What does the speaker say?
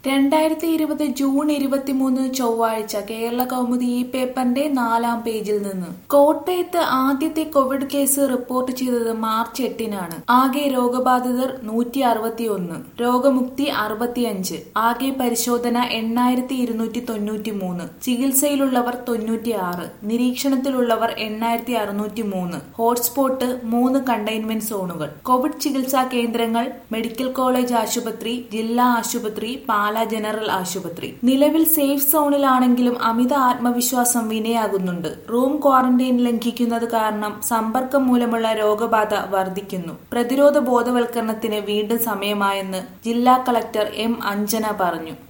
രണ്ടായിരത്തി ഇരുപത് ജൂൺ ഇരുപത്തിമൂന്ന് ചൊവ്വാഴ്ച കേരള കൗമുദി ഈ പേപ്പറിന്റെ നാലാം പേജിൽ നിന്ന് കോട്ടയത്ത് ആദ്യത്തെ കോവിഡ് കേസ് റിപ്പോർട്ട് ചെയ്തത് മാർച്ച് എട്ടിനാണ് ആകെ രോഗബാധിതർ നൂറ്റി അറുപത്തിയൊന്ന് രോഗമുക്തി അറുപത്തിയഞ്ച് ആകെ പരിശോധന എണ്ണായിരത്തി ഇരുന്നൂറ്റി തൊണ്ണൂറ്റി മൂന്ന് ചികിത്സയിലുള്ളവർ തൊണ്ണൂറ്റിയാറ് നിരീക്ഷണത്തിലുള്ളവർ എണ്ണായിരത്തി അറുന്നൂറ്റി മൂന്ന് ഹോട്ട്സ്പോട്ട് മൂന്ന് കണ്ടെയ്ൻമെന്റ് സോണുകൾ കോവിഡ് ചികിത്സാ കേന്ദ്രങ്ങൾ മെഡിക്കൽ കോളേജ് ആശുപത്രി ജില്ലാ ആശുപത്രി പാല ജനറൽ ആശുപത്രി നിലവിൽ സേഫ് സോണിലാണെങ്കിലും അമിത ആത്മവിശ്വാസം വിനയാകുന്നുണ്ട് റൂം ക്വാറന്റൈൻ ലംഘിക്കുന്നത് കാരണം സമ്പർക്കം മൂലമുള്ള രോഗബാധ വർദ്ധിക്കുന്നു പ്രതിരോധ ബോധവൽക്കരണത്തിന് വീണ്ടും സമയമായെന്ന് ജില്ലാ കളക്ടർ എം അഞ്ജന പറഞ്ഞു